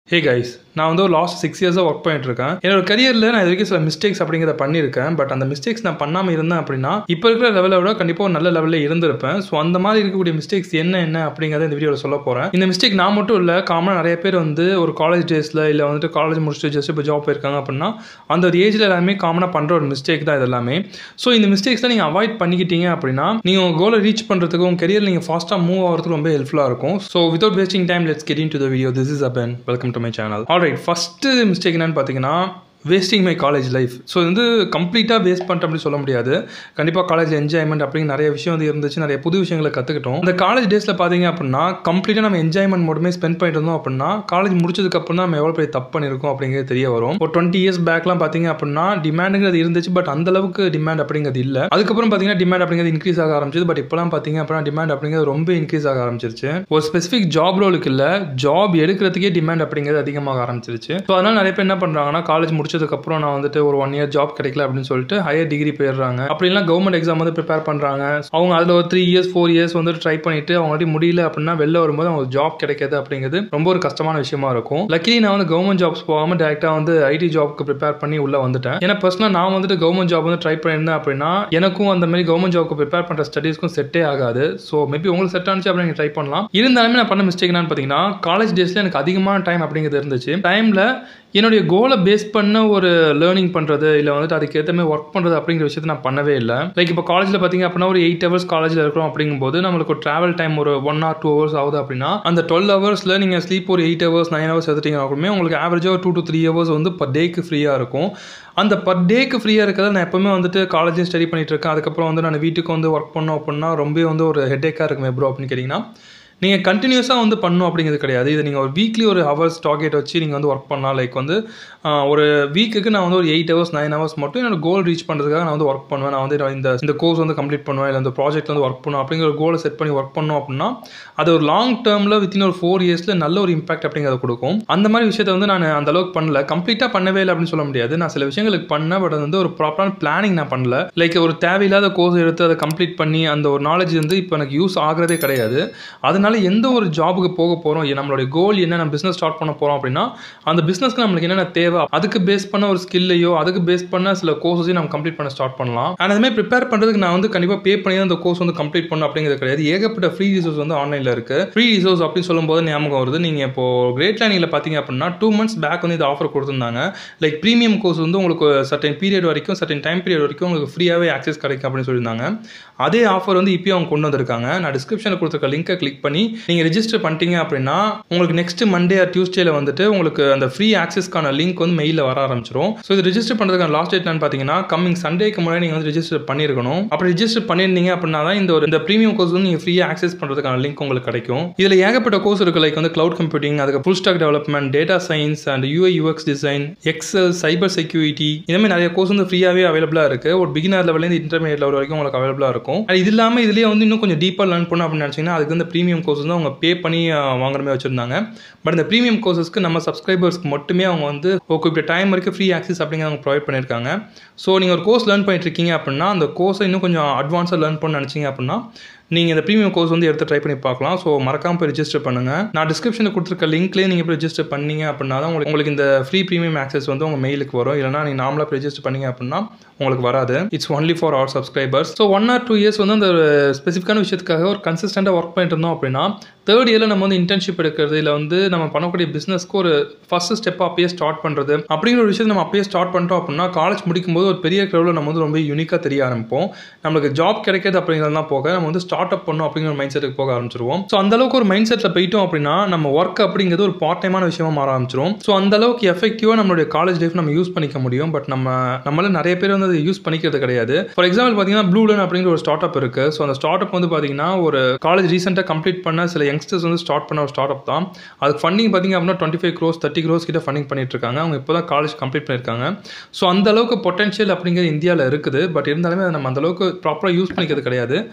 hey guys நான் வந்து ஒரு லாஸ்ட் சிக்ஸ் இயர்ஸாக ஒர்க் பண்ணிட்டு இருக்கேன் என்னோட கரியரில் நான் இது வரைக்கும் சில மிஸ்டேக்ஸ் அப்படிங்கிறத பண்ணியிருக்கேன் பட் அந்த மிஸ்டேக்ஸ் நான் பண்ணாமல் இருந்தேன் அப்படின்னா இப்போ இருக்கிற லெவலை விட கண்டிப்பாக ஒரு நல்ல லெவலில் இருந்திருப்பேன் ஸோ அந்த மாதிரி இருக்கக்கூடிய மிஸ்டேக்ஸ் என்ன என்ன அப்படிங்கிறத இந்த வீடியோவில் சொல்ல போகிறேன் இந்த மிஸ்டேக் நான் மட்டும் இல்லை காமனாக நிறைய பேர் வந்து ஒரு காலேஜ் டேஸில் இல்லை வந்துட்டு காலேஜ் முடிச்சுட்டு ஜஸ்ட் இப்போ ஜாப் போயிருக்காங்க அப்படின்னா அந்த ஒரு ஏஜில் எல்லாமே காமனாக பண்ணுற ஒரு மிஸ்டேக் தான் இது எல்லாமே ஸோ இந்த மிஸ்டேக்ஸை நீங்கள் அவாய்ட் பண்ணிக்கிட்டீங்க அப்படின்னா நீங்கள் உங்கள் கோலை ரீச் பண்ணுறதுக்கு உங்கள் கரியர் நீங்கள் ஃபாஸ்ட்டாக மூவ் ஆகிறதுக்கு ரொம்ப ஹெல்ப்ஃபுல்லாக இருக்கும் so without wasting time let's get into the video this is Aban welcome to my channel alright first mistake என்னன்னு பார்த்தீங்கன்னா wasting my college life so இது வந்து கம்ப்ளீட்டாக வேஸ்ட் பண்ணிட்டேன் அப்படின்னு சொல்ல முடியாது கண்டிப்பாக காலேஜ் என்ஜாய்மெண்ட் அப்படிங்கிற நிறைய விஷயம் வந்து இருந்துச்சு நிறைய புது விஷயங்களை கற்றுக்கிட்டோம் இந்த காலேஜ் டேஸில் பார்த்தீங்க அப்படின்னா கம்ப்ளீட்டாக நம்ம என்ஜாய்மெண்ட் மட்டுமே ஸ்பெண்ட் பண்ணிட்டு இருந்தோம் அப்படின்னா காலேஜ் முடிச்சதுக்கப்புறம் தான் நம்ம எவ்வளோ பெரிய தப்பு பண்ணியிருக்கோம் அப்படிங்கிறது தெரிய வரும் ஒரு டுவெண்ட்டி இயர்ஸ் பேக்லாம் பார்த்தீங்க அப்படின்னா டிமாண்டுங்கிறது இருந்துச்சு பட் அந்த அளவுக்கு டிமாண்ட் அப்படிங்கிறது இல்லை அதுக்கப்புறம் பார்த்தீங்கன்னா டிமாண்ட் அப்படிங்கிறது இன்க்ரீஸ் ஆக ஆரம்பிச்சது பட் இப்போலாம் பார்த்தீங்க அப்படின்னா டிமாண்ட் அப்படிங்கிறது ரொம்ப இன்க்ரீஸ் ஆக ஆரம்பிச்சிருச்சு ஒரு ஸ்பெசிஃபிக் ஜாப் ரோலுக்கு இல்லை ஜாப் எடுக்கிறதுக்கே டிமாண்ட் அப்படிங்கிறது அதிகமாக ஆரம்பிச்சிருச்சு ஸோ அதனால் நிறைய பேர் என்ன பண்ணுறாங்கன்னா காலேஜ் முடிச்சதுக்கப்புறம் நான் வந்துட்டு ஒரு ஒன் இயர் ஜாப் கிடைக்கல அப்படின்னு சொல்லிட்டு ஹையர் டிகிரி போயிடுறாங்க அப்படிலாம் கவர்மெண்ட் எக்ஸாம் வந்து ப்ரிப்பேர் பண்ணுறாங்க அவங்க அதில் ஒரு த்ரீ இயர்ஸ் ஃபோர் இயர்ஸ் வந்துட்டு ட்ரை பண்ணிட்டு அவங்களாட்டி முடியல அப்படின்னா வெளில வரும்போது அவங்க ஜாப் கிடைக்காது அப்படிங்கிறது ரொம்ப ஒரு கஷ்டமான விஷயமா இருக்கும் லக்கிலி நான் வந்து கவர்மெண்ட் ஜாப்ஸ் போகாமல் டேரெக்டாக வந்து ஐடி ஜாப்க்கு ப்ரிப்பேர் பண்ணி உள்ள வந்துட்டேன் ஏன்னா பர்சனலாக நான் வந்துட்டு கவர்மெண்ட் ஜாப் வந்து ட்ரை பண்ணியிருந்தேன் அப்படின்னா எனக்கும் அந்த மாதிரி கவர்மெண்ட் ஜாப்க்கு ப்ரிப்பேர் பண்ணுற ஸ்டடீஸ்க்கும் செட்டே ஆகாது ஸோ மேபி உங்களுக்கு செட் ஆனிச்சு அப்படின்னு ட்ரை பண்ணலாம் இருந்தாலுமே நான் பண்ண மிஸ்டேக் என்னன்னு பார்த்தீங்கன்னா காலேஜ் டேஸில் எனக்கு அதிகமான டைம் அப்படிங்கிறது இருந்துச்சு டைமில் என்னுடைய கோலை பேஸ் பண்ண ஒரு லேர்னிங் பண்ணுறது இல்லை வந்துட்டு அதுக்கு ஏற்ற மாதிரி ஒர்க் பண்ணுறது அப்படிங்கிற விஷயத்தை நான் பண்ணவே இல்லை லைக் இப்போ காலேஜில் பார்த்தீங்க அப்படின்னா ஒரு எயிட் ஹவர்ஸ் காலேஜில் இருக்கிறோம் அப்படிங்கும்போது நம்மளுக்கு ஒரு ட்ராவல் டைம் ஒரு ஒன் ஆர் டூ ஹவர்ஸ் ஆகுது அப்படின்னா அந்த டுவெல் ஹவர்ஸில் நீங்கள் ஸ்லீப் ஒரு எயிட் ஹவர்ஸ் நைன் ஹவர்ஸ் எடுத்துட்டீங்கன்னா உங்களுக்கு ஆவரேஜாக டூ டு த்ரீ ஹவர்ஸ் வந்து பர் டேக்கு ஃப்ரீயாக இருக்கும் அந்த பர் டேக்கு ஃப்ரீயாக இருக்கிறத நான் எப்போவுமே வந்துட்டு காலேஜும் ஸ்டடி பண்ணிட்டு இருக்கேன் அதுக்கப்புறம் வந்து நான் வீட்டுக்கு வந்து ஒர்க் பண்ணோம் அப்படின்னா ரொம்ப வந்து ஒரு ஹெட்டேக்காக இருக்குமே ப்ரோ அப்படின்னு கேட்டிங்கன்னா நீங்கள் கண்டினியூஸாக வந்து பண்ணணும் அப்படிங்கிறது கிடையாது இது நீங்கள் ஒரு வீக்லி ஒரு ஹவர்ஸ் டார்கெட் வச்சு நீங்கள் வந்து ஒர்க் பண்ணலாம் லைக் வந்து ஒரு வீக்குக்கு நான் வந்து ஒரு எயிட் ஹவர்ஸ் நைன் ஹவர்ஸ் மட்டும் என்னோட கோல் ரீச் பண்ணுறதுக்காக நான் வந்து ஒர்க் பண்ணுவேன் நான் வந்து இந்த இந்த கோர்ஸ் வந்து கம்ப்ளீட் பண்ணுவேன் இல்லை இந்த ப்ராஜெக்ட் வந்து ஒர்க் பண்ணுவேன் அப்படிங்கிற ஒரு கோலை செட் பண்ணி ஒர்க் பண்ணோம் அப்படின்னா அது ஒரு லாங் டேர்மில் வித்தின் ஒரு ஃபோர் இயர்ஸில் நல்ல ஒரு இம்பாக்ட் அப்படிங்கிறத கொடுக்கும் அந்த மாதிரி விஷயத்தை வந்து நான் அந்த அளவுக்கு பண்ணல கம்ப்ளீட்டாக பண்ணவே இல்லை அப்படின்னு சொல்ல முடியாது நான் சில விஷயங்களுக்கு பண்ணேன் பட் அது வந்து ஒரு ப்ராப்பரான பிளானிங் நான் பண்ணல லைக் ஒரு தேவையில்லாத கோர்ஸ் எடுத்து அதை கம்ப்ளீட் பண்ணி அந்த ஒரு நாலேஜ் வந்து இப்போ எனக்கு யூஸ் ஆகிறதே கிடையாது அதனால எந்த ஒரு ஜாபுக்கு போக போகிறோம் நம்மளுடைய கோல் என்ன நம்ம பிஸ்னஸ் ஸ்டார்ட் பண்ண போகிறோம் அப்படின்னா அந்த பிஸ்னஸ்க்கு நம்மளுக்கு என்னென்ன தேவை அதுக்கு பேஸ் பண்ண ஒரு ஸ்கில்லையோ அதுக்கு பேஸ் பண்ண சில கோர்ஸையும் நம்ம கம்ப்ளீட் பண்ண ஸ்டார்ட் பண்ணலாம் அண்ட் அதுமாதிரி ப்ரிப்பேர் பண்ணுறதுக்கு நான் வந்து கண்டிப்பாக பே பண்ணி தான் அந்த கோர்ஸ் வந்து கம்ப்ளீட் பண்ணணும் அப்படிங்கிறது கிடையாது ஏகப்பட்ட ஃப்ரீ ரிசோர்ஸ் வந்து ஆன்லைனில் இருக்குது ஃப்ரீ ரிசோர்ஸ் அப்படின்னு சொல்லும்போது ஞாபகம் வருது நீங்கள் இப்போ கிரேட் லேர்னிங்கில் பார்த்தீங்க அப்படின்னா டூ மந்த்ஸ் பேக் வந்து இது ஆஃபர் கொடுத்துருந்தாங்க லைக் ப்ரீமியம் கோர்ஸ் வந்து உங்களுக்கு சர்டன் பீரியட் வரைக்கும் சர்டன் டைம் பீரியட் வரைக்கும் உங்களுக்கு ஃப்ரீயாகவே ஆக்சஸ் கிடைக்கும் அப்படின்னு சொல்லியிருந்தாங்க அதே ஆஃபர் வந்து இப்போயும் அவங்க கொண்டு வந்திருக்காங்க நான் டிஸ்கிரிப்ஷனில் கொடுத்துருக்க லிங்கை கிளிக் பண்ணி நீங்கள் ரிஜிஸ்டர் பண்ணிட்டீங்க அப்படின்னா உங்களுக்கு நெக்ஸ்ட் மண்டே ஆர் டியூஸ்டேல வந்துட்டு உங்களுக்கு அந்த ஃப்ரீ ஆக்சஸ்க்கான லிங்க் வந்து மெயிலில் வர ஆரம்பிச்சிடும் ஸோ இது ரிஜிஸ்டர் பண்ணுறதுக்கான லாஸ்ட் டேட் பார்த்தீங்கன்னா கம்மிங் சண்டேக்கு முன்னாடி நீங்கள் வந்து ரிஜிஸ்டர் பண்ணியிருக்கணும் அப்படி ரிஜிஸ்டர் பண்ணியிருந்தீங்க அப்படின்னா தான் இந்த ஒரு இந்த ப்ரீமியம் கோர்ஸ் வந்து நீங்கள் ஃப்ரீயாக ஆக்சஸ் பண்ணுறதுக்கான லிங்க் உங்களுக்கு கிடைக்கும் இதில் ஏகப்பட்ட கோர்ஸ் இருக்கு லைக் வந்து க்ளவுட் கம்ப்யூட்டிங் அதுக்கு full stack development data science and UI UX design Excel cyber security இந்த மாதிரி நிறைய கோர்ஸ் வந்து ஃப்ரீயாகவே அவைலபிளாக இருக்குது ஒரு பிகினர் லெவலேருந்து இன்டர்மீடியட் லெவல் வரைக்கும் உங்களுக்கு அவைலபிளாக இருக்கும் அண்ட் இது இல்லாமல் இதுலேயே வந்து இன்னும் கொஞ்சம் டீப்பாக லேர்ன் பண்ணணும் அப்படின்னு நினச்சிங்கன்னா அதுக்கு வந்து ப்ரீமியம் கோர்ஸ் வந்து அவங்க பே பண்ணி வாங்குற மாதிரி வச்சுருந்தாங்க பட் இந்த ப்ரீமியம் கோர்சஸ்க்கு நம்ம சப்ஸ்கிரைபர்ஸ்க்கு மட்டுமே அவங்க வந்து ஒரு குறிப்பிட்ட டைம் வரைக்கும் ஃப்ரீ ஆக்சஸ் அப்படிங்கிற அவங்க ப்ரொவைட் பண்ணியிருக்காங்க ஸோ நீங்கள் ஒரு கோர்ஸ் லேர்ன் பண்ணிட்டு இருக்கீங்க அப்படின்னா அந்த கோர்ஸை இன்னும் கொஞ்சம் அட்வான்ஸாக லேர்ன் பண்ண நினச்சிங்க அப்படின்னா நீங்கள் இந்த ப்ரீமியம் கோர்ஸ் வந்து எடுத்து ட்ரை பண்ணி பார்க்கலாம் ஸோ மறக்காமல் போய் ரிஜிஸ்டர் பண்ணுங்கள் நான் டிஸ்கிரிப்ஷனில் கொடுத்துருக்க லிங்க்லேயே நீங்கள் போய் ரிஜிஸ்டர் பண்ணீங்க அப்படின்னா தான் உங்களுக்கு உங்களுக்கு இந்த ஃப்ரீ ப்ரீமியம் ஆக்சஸ் வந்து உங்கள் மெயிலுக்கு வரும் இல்லைனா நீங்கள் நார்மலாக போய் ரிஜிஸ்டர் பண்ணீங்க அப்படின்னா உங்களுக்கு வராது it's only for our subscribers so one or two years வந்து அந்த ஸ்பெசிஃபிக்கான விஷயத்துக்காக ஒரு கன்சிஸ்டண்ட்டாக ஒர்க் பண்ணிட்டு இருந்தோம் அப்படின்னா தேர்ட் இயரில் நம்ம வந்து இன்டர்ன்ஷிப் எடுக்கிறது இல்லை வந்து நம்ம பண்ணக்கூடிய பிஸ்னஸ்க்கு ஒரு ஃபர்ஸ்ட் ஸ்டெப் அப்பயே ஸ்டார்ட் பண்ணுறது அப்படிங்கிற ஒரு விஷயத்தை நம்ம அப்பயே ஸ்டார்ட் பண்ணிட்டோம் அப்படின்னா காலேஜ் முடிக்கும்போது ஒரு பெரிய கிரௌடில் நம்ம வந்து ரொம்ப யூனிக்காக தெரிய ஆரம்பிப்போம் நம்மளுக்கு ஜாப் கிடைக்காது அப்படிங்கிறதுலாம் போக நம்ம வந்து ஸ்டார்ட் அப் பண்ணும் அப்படிங்கிற மைண்ட் செட்டுக்கு போக ஆரம்பிச்சிருவோம் ஸோ அந்த அளவுக்கு ஒரு மைண்ட் செட்டில் போயிட்டோம் அப்படின்னா நம்ம ஒர்க் அப்படிங்கிறது ஒரு பார்ட் டைமான விஷயமா மாற ஆரம்பிச்சிரும் ஸோ அந்த அளவுக்கு எஃபெக்டிவாக நம்மளுடைய காலேஜ் லைஃப் நம்ம யூஸ் பண்ணிக்க முடியும் பட் நம்ம நம்மள நிறைய பேர் வந்து அதை யூஸ் பண்ணிக்கிறது கிடையாது ஃபார் எக்ஸாம்பிள் பார்த்தீங்கன்னா ப்ளூ லேர்ன் அப்படிங்கிற ஒரு ஸ்டார்ட் அப் இருக்குது ஸோ அந்த ஸ்டார்ட் அப் வந்து பார்த்தீங்கன்னா ஒரு காலேஜ் ரீசெண்டாக கம்ப்ளீட் பண்ண சில யங்ஸ்டர்ஸ் வந்து ஸ்டார்ட் பண்ண ஒரு ஸ்டார்ட் அப் தான் அதுக்கு ஃபண்டிங் பார்த்தீங்க அப்படின்னா twenty five crores thirty crores கிட்ட ஃபண்டிங் பண்ணிட்டு இருக்காங்க அவங்க இப்போ தான் காலேஜ் கம்ப்ளீட் பண்ணியிருக்காங்க ஸோ அந்த அளவுக்கு பொட்டன்ஷியல் அப்படிங்கிறது இந்தியாவில் இருக்குது பட் இருந்தாலுமே அதை நம்ம அந்த அளவுக்கு ப்ராப்பராக யூஸ் பண்ணிக்கிறது கிடையாது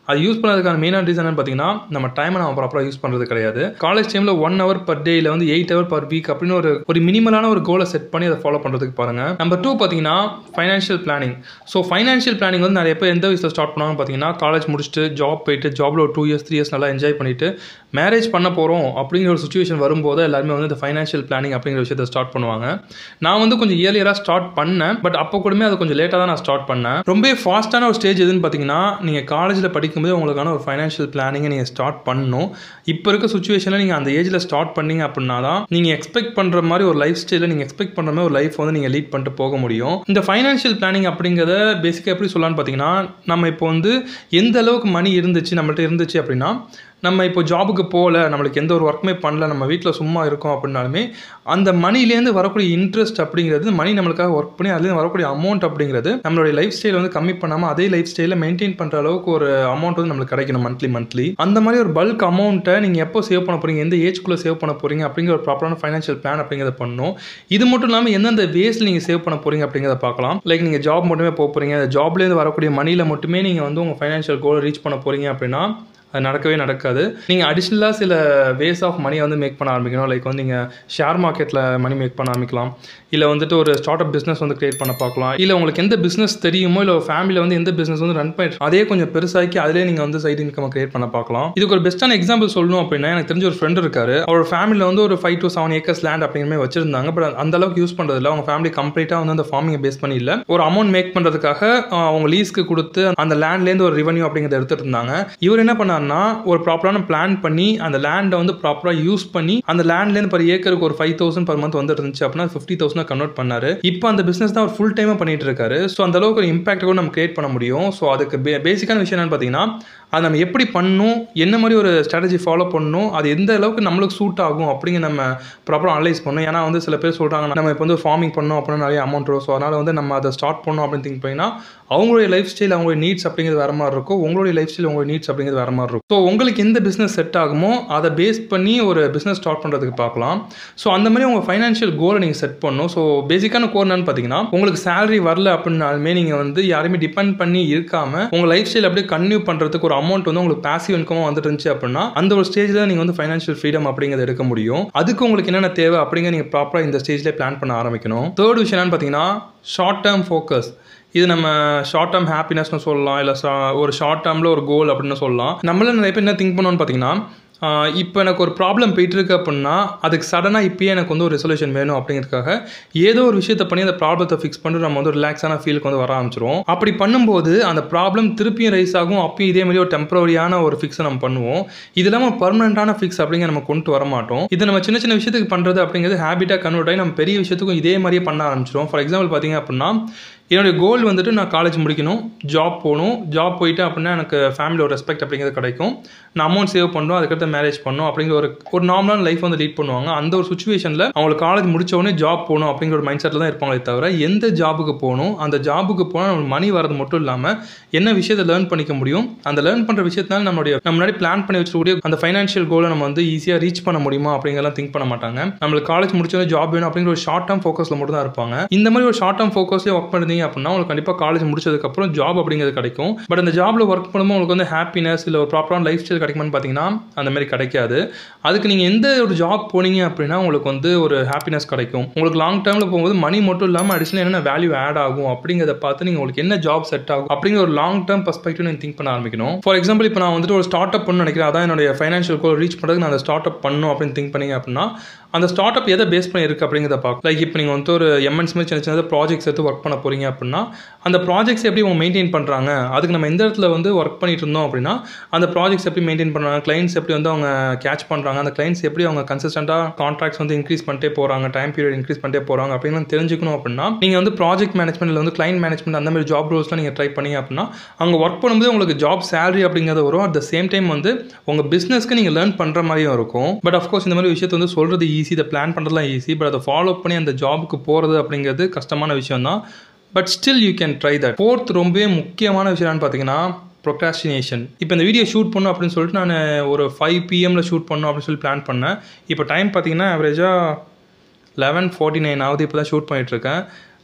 அது யூஸ் பண்ணதுக்கான மெயினான ரீசன் என்னன்னு பார்த்தீங்கன்னா நம்ம டைமை நம்ம ப்ராப்பராக யூஸ் பண்ணுறது கிடையாது காலேஜ் டைமில் ஒன் ஹவர் பர் டேயில் வந்து எயிட் ஹவர் பர் வீக் அப்படின்னு ஒரு ஒரு மினிமலான ஒரு கோலை செட் பண்ணி அதை ஃபாலோ பண்ணுறதுக்கு பாருங்கள் நம்பர் டூ பார்த்தீங்கன்னா financial planning so financial planning வந்து நிறைய பேர் எந்த வயசில் ஸ்டார்ட் பண்ணுவாங்க பார்த்தீங்கன்னா காலேஜ் முடிச்சுட்டு ஜாப் போயிட்டு ஜாப்ல ஒரு டூ இயர்ஸ் த்ரீ இயர்ஸ் நல்லா என்ஜாய் பண்ணிட்டு மேரேஜ் பண்ண போகிறோம் அப்படிங்கிற ஒரு சுச்சுவேஷன் வரும்போது எல்லாருமே வந்து இந்த ஃபைனான்ஷியல் பிளானிங் அப்படிங்கிற விஷயத்தை ஸ்டார்ட் பண்ணுவாங்க நான் வந்து கொஞ்சம் இயர்லியராக ஸ்டார்ட் பண்ணேன் பட் அப்போ கூடமே அது கொஞ்சம் லேட்டாக தான் நான் ஸ்டார்ட் பண்ணேன் ரொம்ப ஃபாஸ்ட்டான ஒரு ஸ்டேஜ் எதுன்னு பார்த்தீங்கன்னா நீங்கள் காலேஜில் படிக்கும்போது உங்களுக்கான ஒரு ஃபைனான்ஷியல் பிளானிங்கை நீங்கள் ஸ்டார்ட் பண்ணணும் இப்போ இருக்க சுச்சுவேஷனில் நீங்கள் அந்த ஏஜில் ஸ்டார்ட் பண்ணீங்க அப்படின்னா தான் நீங்கள் எக்ஸ்பெக்ட் பண்ணுற மாதிரி ஒரு லைஃப் ஸ்டைலில் நீங்கள் எக்ஸ்பெக்ட் பண்ணுற மாதிரி ஒரு லைஃப் வந்து நீங்கள் லீட் பண்ணிட்டு போக முடியும் இந்த ஃபைனான்ஷியல் பிளானிங் அப்படிங்கிறத பேசிக்காக எப்படி சொல்லலாம்னு பார்த்தீங்கன்னா நம்ம இப்போ வந்து எந்த அளவுக்கு மணி இருந்துச்சு நம்மள்ட்ட இருந்துச்சு அப்படின்னா நம்ம இப்போ ஜாபுக்கு போகல நம்மளுக்கு எந்த ஒரு ஒர்க்குமே பண்ணல நம்ம வீட்டில் சும்மா இருக்கோம் அப்படின்னாலுமே அந்த மணிலேருந்து வரக்கூடிய இன்ட்ரெஸ்ட் அப்படிங்கிறது மணி நம்மளுக்காக ஒர்க் பண்ணி அதுலேருந்து வரக்கூடிய அமௌண்ட் அப்படிங்கிறது நம்மளுடைய லைஃப் ஸ்டைல் வந்து கம்மி பண்ணாமல் அதே லைஃப் ஸ்டைலில் மெயின்டைன் பண்ணுற அளவுக்கு ஒரு அமௌண்ட் வந்து நம்மளுக்கு கிடைக்கணும் மந்த்லி மந்த்லி அந்த மாதிரி ஒரு பல்க் அமௌண்ட்டை நீங்கள் எப்போ சேவ் பண்ண போகிறீங்க எந்த ஏஜ்குள்ளே சேவ் பண்ண போகிறீங்க அப்படிங்கிற ஒரு ப்ராப்பரான ஃபைனான்ஷியல் பிளான் அப்படிங்கிறத பண்ணணும் இது மட்டும் இல்லாமல் எந்தெந்த வேஸில் நீங்கள் சேவ் பண்ண போகிறீங்க அப்படிங்கிறத பார்க்கலாம் லைக் நீங்கள் ஜாப் மட்டுமே போக போகிறீங்க அந்த ஜாப்லேருந்து வரக்கூடிய மணியில் மட்டுமே நீங்கள் வந்து உங்கள் ஃபைனான்ஷியல் கோலை ரீச் பண்ண போகிறீங்க அப்படின்னா அது நடக்கவே நடக்காது நீங்கள் அடிஷ்னலாக சில வேஸ் ஆஃப் மணி வந்து மேக் பண்ண ஆரம்பிக்கணும் லைக் வந்து நீங்கள் ஷேர் மார்க்கெட்டில் மணி மேக் பண்ண ஆரம்பிக்கலாம் இல்லை வந்துட்டு ஒரு ஸ்டார்ட் அப் பிஸ்னஸ் வந்து கிரியேட் பண்ண பார்க்கலாம் இல்லை உங்களுக்கு எந்த பிஸ்னஸ் தெரியுமோ இல்லை ஃபேமிலியில் வந்து எந்த பிஸ்னஸ் வந்து ரன் பண்ணிட்டு அதே கொஞ்சம் பெருசாக்கி அதிலே நீங்கள் வந்து சைடு இன்கம் கிரியேட் பண்ண பார்க்கலாம் இதுக்கு ஒரு பெஸ்ட்டான எக்ஸாம்பிள் சொல்லணும் அப்படின்னா எனக்கு தெரிஞ்ச ஒரு ஃப்ரெண்ட் இருக்காரு அவர் ஃபேமிலியில் வந்து ஒரு five to seven acres land அப்படிங்கிற மாதிரி வச்சிருந்தாங்க பட் அந்த அளவுக்கு யூஸ் பண்ணுறதில்ல அவங்க ஃபேமிலி கம்ப்ளீட்டாக வந்து அந்த ஃபார்மிங்கை பேஸ் பண்ணி இல்லை ஒரு அமௌண்ட் மேக் பண்ணுறதுக்காக அவங்க லீஸ்க்கு கொடுத்து அந்த லேண்ட்லேருந்து ஒரு ரெவன்யூ அப்படிங்கிறத எடுத்துட்டு இருந்தாங்க இவர் என்ன பண்ணாருன்னா ஒரு ப்ராப்பரான பிளான் பண்ணி அந்த லேண்டை வந்து ப்ராப்பராக யூஸ் பண்ணி அந்த லேண்ட்லேருந்து பர் ஏக்கருக்கு ஒரு ஃபைவ் தௌசண்ட் பர் மந்த் வந்துட்டு இருந்துச்சு அப்படின்னா ஃபிஃப்டி தௌசண்ட் கன்வெர்ட் பண்ணாரு இப்போ அந்த பிஸ்னஸ் தான் ஒரு ஃபுல் டைமாக பண்ணிட்டு இருக்காரு ஸோ அந்த அளவுக்கு ஒரு இம்பாக்ட் கூட நம்ம கிரியேட் பண்ண முடியும் ஸோ அதுக்கு பே பேசிக்கான விஷயம் என்னன்னு பார்த்தீங்கன்னா அது நம்ம எப்படி பண்ணணும் என்ன மாதிரி ஒரு ஸ்ட்ராட்டஜி ஃபாலோ பண்ணணும் அது எந்த அளவுக்கு நம்மளுக்கு சூட் ஆகும் அப்படிங்க நம்ம ப்ராப்பராக அனலைஸ் பண்ணணும் ஏன்னா வந்து சில பேர் சொல்கிறாங்க நம்ம இப்போ வந்து ஃபார்மிங் பண்ணோம் அப்படின்னா நிறைய அமௌண்ட் வரும் ஸோ அதனால் வந்து நம்ம அதை ஸ்டார்ட் பண்ணோம் அப்படின்னு திங்க் பண்ணிங்கன்னா அவங்களுடைய லைஃப் ஸ்டைல் அவங்களுடைய நீட்ஸ் அப்படிங்கிறது வேறு மாதிரி இருக்கும் உங்களுடைய லைஃப் ஸ்டைல் உங்களுடைய நீட்ஸ் அப்படிங்கிறது வேறு மாதிரி இருக்கும் ஸோ உங்களுக்கு எந்த பிஸ்னஸ் செட் ஆகுமோ அதை பேஸ் பண்ணி ஒரு பிஸ்னஸ் ஸ்டார்ட் பண்ணுறதுக்கு பார்க்கலாம் ஸோ அந்த மாதிரி உங்கள் ஃபைனான்ஷியல் கோலை நீங்கள் செட் பண்ணணும் ஸோ பேசிக்கான கோர் என்னன்னு பார்த்தீங்கன்னா உங்களுக்கு சேலரி வரல அப்படின்னாலுமே நீங்கள் வந்து யாருமே டிபெண்ட் பண்ணி இருக்காமல் உங்கள் லைஃப் ஸ்டைல் அப்படியே கன்டினியூ பண்ணுறதுக்கு ஒரு அமௌண்ட் வந்து உங்களுக்கு பாசிவ் இன்கமாக வந்துட்டு இருந்துச்சு அப்படின்னா அந்த ஒரு ஸ்டேஜில் நீங்கள் வந்து ஃபைனான்ஷியல் ஃப்ரீடம் அப்படிங்கிறத எடுக்க முடியும் அதுக்கு உங்களுக்கு என்னென்ன தேவை அப்படிங்கிற நீங்கள் ப்ராப்பராக இந்த ஸ்டேஜ்லேயே பிளான் பண்ண ஆரம்பிக்கணும் தேர்ட் விஷயம் என்னன்னு பார்த்தீங்கன்னா ஷார்ட் டேர்ம் ஃபோக்கஸ் இது நம்ம ஷார்ட் டேர்ம் ஹாப்பினஸ்னு சொல்லலாம் இல்லை ஒரு ஷார்ட் டேர்மில் ஒரு கோல் அப்படின்னு சொல்லலாம் நம்மள நிறைய பேர் என்ன திங்க் பண்ணோன்னு பார்த்தீங்கன்னா இப்போ எனக்கு ஒரு ப்ராப்ளம் போயிட்டு இருக்கு அப்படின்னா அதுக்கு சடனாக இப்போயே எனக்கு வந்து ஒரு ரெசல்யூஷன் வேணும் அப்படிங்கிறதுக்காக ஏதோ ஒரு விஷயத்தை பண்ணி அந்த ப்ராப்ளத்தை ஃபிக்ஸ் பண்ணிட்டு நம்ம வந்து ஒரு ரிலாக்ஸான ஃபீலுக்கு வந்து வர ஆரம்பிச்சிரும் அப்படி பண்ணும்போது அந்த ப்ராப்ளம் திருப்பியும் ரைஸ் ஆகும் அப்பயும் இதே மாதிரி ஒரு டெம்பரரியான ஒரு ஃபிக்ஸை நம்ம பண்ணுவோம் இது இல்லாமல் பர்மனெண்ட்டான ஃபிக்ஸ் அப்படிங்கிற நம்ம கொண்டு வர மாட்டோம் இது நம்ம சின்ன சின்ன விஷயத்துக்கு பண்ணுறது அப்படிங்கிறது ஹேபிட்டாக கன்வெர்ட் ஆகி நம்ம பெரிய விஷயத்துக்கும் இதே மாதிரியே பண்ண ஆரம்பிச்சிடும் ஃபார் எக்ஸாம்பிள் பார்த்தீங்க அப்படின்னா என்னுடைய கோல் வந்துட்டு நான் காலேஜ் முடிக்கணும் ஜாப் போகணும் ஜாப் போயிட்டு அப்படின்னா எனக்கு ஃபேமிலியோட ரெஸ்பெக்ட் அப்படிங்கிறது கிடைக்கும் நான் அமௌண்ட் சேவ் பண்ணணும் அதுக்கடுத்து மேரேஜ் பண்ணணும் அப்படிங்கிற ஒரு ஒரு நார்மலான லைஃப் வந்து லீட் பண்ணுவாங்க அந்த ஒரு சுச்சுவேஷனில் அவங்களுக்கு காலேஜ் முடிச்ச உடனே ஜாப் போகணும் அப்படிங்கிற ஒரு மைண்ட் செட்டில் தான் இருப்பாங்களே தவிர எந்த ஜாபுக்கு போகணும் அந்த ஜாபுக்கு போனால் நம்மளுக்கு மணி வரது மட்டும் இல்லாமல் என்ன விஷயத்தை லேர்ன் பண்ணிக்க முடியும் அந்த லேர்ன் பண்ணுற விஷயத்தினால நம்மளுடைய நம்ம முன்னாடி பிளான் பண்ணி வச்சிருக்கக்கூடிய அந்த ஃபைனான்ஷியல் கோலை நம்ம வந்து ஈஸியாக ரீச் பண்ண முடியுமா அப்படிங்கிறலாம் திங்க் பண்ண மாட்டாங்க நம்மளுக்கு காலேஜ் முடிச்சோடனே ஜாப் வேணும் அப்படிங்கிற ஒரு ஷார்ட் டேர்ம் ஃபோக்கஸில் மட்டும் தான் இருப்பாங்க இந்த மாதிரி ஒரு ஷார்ட் டேர்ம் ஃபோக்கஸ்லேயே ஒர்க் பண்ணி அப்படின்னா உங்களுக்கு கண்டிப்பாக காலேஜ் முடிச்சதுக்கப்புறம் ஜாப் அப்படிங்கிறது கிடைக்கும் பட் அந்த ஜாப்ல ஒர்க் பண்ணும்போது உங்களுக்கு வந்து ஹாப்பினஸ் இல்லை ஒரு ப்ராப்பரான லைஃப் ஸ்டைல் கிடைக்குமான்னு பார்த்தீங்கன்னா அந்த மாதிரி கிடைக்காது அதுக்கு நீங்கள் எந்த ஒரு ஜாப் போனீங்க அப்படின்னா உங்களுக்கு வந்து ஒரு ஹாப்பினஸ் கிடைக்கும் உங்களுக்கு லாங் டேர்மில் போகும்போது மணி மட்டும் இல்லாமல் அடிஷனல் என்னென்ன வேல்யூ ஆட் ஆகும் அப்படிங்கிறத பார்த்து நீங்கள் உங்களுக்கு என்ன ஜாப் செட் ஆகும் அப்படிங்கிற ஒரு லாங் டேர்ம் பர்ஸ்பெக்டிவ் நீங்கள் திங்க் பண்ண ஆரம்பிக்கணும் ஃபார் எக்ஸாம்பிள் இப்போ நான் வந்துட்டு ஒரு ஸ்டார்ட் அப் பண்ணு நினைக்கிறேன் அதான் என்னுடைய ஃபைனான்ஷியல் கோல் ரீச் பண்ணுறதுக்கு நான் அந்த ஸ்டார்ட் அப் பண்ணணும் அப்படின்னு திங்க் பண்ணீங்க அப்படின்னா அந்த ஸ்டார்ட் அப் எதை பேஸ் பண்ணி இருக்குது அப்படிங்கிறத பார்க்க லைக் இப்போ நீங்கள் வந்து ஒரு எம்என்ஸ் மாதிரி சின்ன சின்ன ப்ராஜெக்ட்ஸ் எடுத்து ஒர்க் பண்ண போகிறீங்க அப்படின்னா அந்த ப்ராஜெக்ட்ஸ் எப்படி அவங்க மெயின்டைன் பண்ணுறாங்க அதுக்கு நம்ம எந்த இடத்துல வந்து ஒர்க் பண்ணிட்டு இருந்தோம் அப்படின்னா அந்த ப்ராஜெக்ட்ஸ் எப்படி மெயின்டைன் பண்ணுறாங்க கிளைண்ட்ஸ் எப்படி வந்து அவங்க கேட்ச் பண்ணுறாங்க அந்த கிளைண்ட்ஸ் எப்படி அவங்க கன்சிஸ்டண்ட்டாக கான்ட்ராக்ட்ஸ் வந்து இன்க்ரீஸ் பண்ணிட்டே போகிறாங்க டைம் பீரியட் இன்க்ரீஸ் பண்ணிட்டே போகிறாங்க அப்படின்னு தெரிஞ்சுக்கணும் அப்படின்னா நீங்கள் வந்து ப்ராஜெக்ட் மேனேஜ்மெண்ட்டில் வந்து கிளைண்ட் மேனேஜ்மெண்ட் அந்த மாதிரி ஜாப் ரோல்ஸ்லாம் நீங்கள் ட்ரை பண்ணீங்க அப்படின்னா அங்கே ஒர்க் பண்ணும்போது உங்களுக்கு ஜாப் சேலரி அப்படிங்கிறது வரும் அட் த சேம் டைம் வந்து உங்கள் பிஸ்னஸ்க்கு நீங்கள் லேர்ன் பண்ணுற மாதிரியும் இருக்கும் பட் அஃப்கோர்ஸ் இந்த மாதிரி விஷயத்தை வந்து சொல்கிறது ஈஸி இதை பிளான் பண்ணுறதுலாம் ஈஸி பட் அதை ஃபாலோ பண்ணி அந்த ஜாபுக்கு போகிறது அப்படிங்கிறது கஷ்டமான விஷயம் தான் but still you can try that fourth ரொம்பவே முக்கியமான விஷயம் என்னன்னு பார்த்தீங்கன்னா ப்ரொக்ராஸ்டினேஷன் இப்போ இந்த வீடியோ ஷூட் பண்ணும் அப்படின்னு சொல்லிட்டு நான் ஒரு ஃபைவ் பிஎம்மில் ஷூட் பண்ணணும் அப்படின்னு சொல்லி பிளான் பண்ணேன் இப்போ டைம் பார்த்தீங்கன்னா ஆவரேஜாக லெவன் ஃபார்ட்டி நைன் ஆகுது இப்போ தான் ஷூட் பண்ணிகிட்ருக்கேன்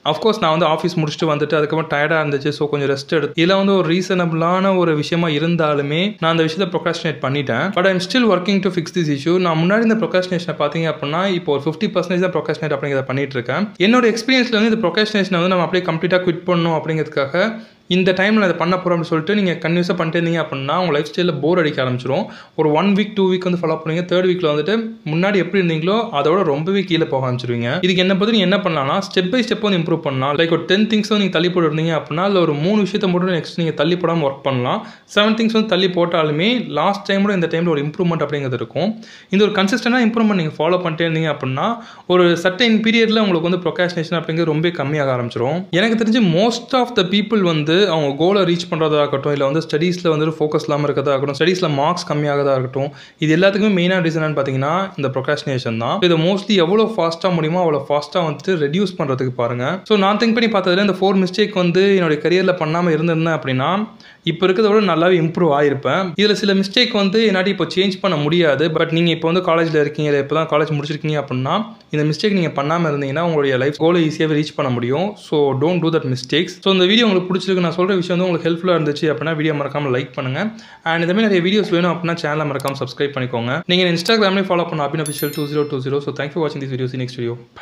அஃப்கோர்ஸ் நான் வந்து ஆஃபீஸ் முடிச்சுட்டு வந்துட்டு அதுக்கப்புறம் டயர்டாக இருந்துச்சு ஸோ கொஞ்சம் ரெஸ்ட் எடுத்து இதில் வந்து ஒரு ரீசனபிளான ஒரு விஷயமா இருந்தாலுமே நான் அந்த விஷயத்தை ப்ரொகாஸ்டினேட் பண்ணிட்டேன் but I'm still working to fix this issue நான் முன்னாடி இந்த ப்ரொகாஸ்டினேஷனை பார்த்தீங்க அப்படின்னா இப்போ ஒரு ஃபிஃப்டி பர்சன்டேஜ் தான் ப்ரொகாஸ்டினேட் அப்படிங்கிறத பண்ணிட்டு இருக்கேன் என்னோட எக்ஸ்பீரியன்ஸில் வந்து இந்த ப்ரொகாஸ்டினேஷனை வந்து நம்ம அப்படியே கம்ப்ளீட்டாக குவிட் பண்ணணும் அப்படிங்கிறதுக்காக இந்த டைமில் இதை பண்ண போகிறோம் அப்படின்னு சொல்லிட்டு நீங்கள் கன்யூஸாக பண்ணிட்டு இருந்தீங்க அப்படின்னா உங்கள் லைஃப் ஸ்டைலில் போர் அடிக்க ஆரம்பிச்சிடும் ஒரு ஒன் வீக் டூ வீக் வந்து ஃபாலோ பண்ணுவீங்க தேர்ட் வீக்கில் வந்துட்டு முன்னாடி எப்படி இருந்தீங்களோ அதோட ரொம்பவே கீழே போக ஆரம்பிச்சிருவீங்க இதுக்கு என்ன பற்றி நீங்கள் என்ன பண்ணலாம்னா ஸ்டெப் பை ஸ்டெப் வந்து இம்ப்ரூவ் பண்ணலாம் லைக் ஒரு டென் திங்ஸ் வந்து நீங்கள் தள்ளி போட்டு இருந்தீங்க அப்படின்னா அதில் ஒரு மூணு விஷயத்த மட்டும் நெக்ஸ்ட் நீங்கள் தள்ளி போடாமல் ஒர்க் பண்ணலாம் செவன் திங்ஸ் வந்து தள்ளி போட்டாலுமே லாஸ்ட் டைமோட இந்த டைமில் ஒரு இம்ப்ரூவ்மெண்ட் அப்படிங்கிறது இருக்கும் இந்த ஒரு கன்சிஸ்டண்டாக இம்ப்ரூவ்மெண்ட் நீங்கள் ஃபாலோ பண்ணிட்டே இருந்தீங்க அப்படின்னா ஒரு சர்டைன் பீரியடில் உங்களுக்கு வந்து ப்ரொகாஸ்டினேஷன் அப்படிங்கிறது ரொம்ப கம்மியாக ஆரம்பிச்சிடும் எனக்கு தெரிஞ்சு மோஸ்ட் ஆஃப் த பீப்புள் வந்து அவங்க கோலை ரீச் பண்ணுறதா இருக்கட்டும் இல்லை வந்து ஸ்டடீஸில் வந்து ஃபோக்கஸ் இல்லாமல் இருக்கிறதா இருக்கட்டும் ஸ்டடீஸில் மார்க்ஸ் கம்மியாகதா இருக்கட்டும் இது எல்லாத்துக்குமே மெயினான ரீசன் பார்த்தீங்கன்னா இந்த ப்ரொகாஸ்டினேஷன் தான் இதை மோஸ்ட்லி எவ்வளோ ஃபாஸ்ட்டாக முடியுமோ அவ்வளோ ஃபாஸ்ட்டாக வந்துட்டு ரெடியூஸ் பண்ணுறதுக்கு பாருங்கள் ஸோ நான் திங்க் பண்ணி பார்த்ததுல இந்த ஃபோர் மிஸ்டேக் வந்து என்னுடைய கரியரில் பண்ணாமல் இருந்திருந்தேன் அப்படின்னா இப்போ இருக்கிறத விட நல்லாவே இம்ப்ரூவ் ஆயிருப்பேன் இதில் சில மிஸ்டேக் வந்து என்னாடி இப்போ சேஞ்ச் பண்ண முடியாது பட் நீங்கள் இப்போ வந்து காலேஜில் இருக்கீங்க இல்லை இப்போ தான் காலேஜ் முடிச்சிருக்கீங்க அப்படின்னா இந்த மிஸ்டேக் நீங்கள் பண்ணாமல் இருந்தீங்கன்னா உங்களுடைய லைஃப் கோலை ஈஸியாகவே ரீச் பண்ண முடியும் so don't do that mistakes so இந்த வீடியோ உங்களுக்கு பிடிச்சிருக்கு நான் சொல்கிற விஷயம் வந்து உங்களுக்கு ஹெல்ப்ஃபுல்லாக இருந்துச்சு அப்படின்னா வீடியோ மறக்காமல் லைக் பண்ணுங்கள் அண்ட் இந்த மாதிரி நிறைய வீடியோஸ் வேணும் அப்படின்னா சேனலை மறக்காமல் சப்ஸ்கிரைப் பண்ணிக்கோங்க நீங்கள் இன்ஸ்டாகிராம்லேயே ஃபாலோ பண்ண Abin official two zero two zero so thank for வாட்சிங் திஸ் வீடியோஸ் நெக்ஸ்ட் வீடியோ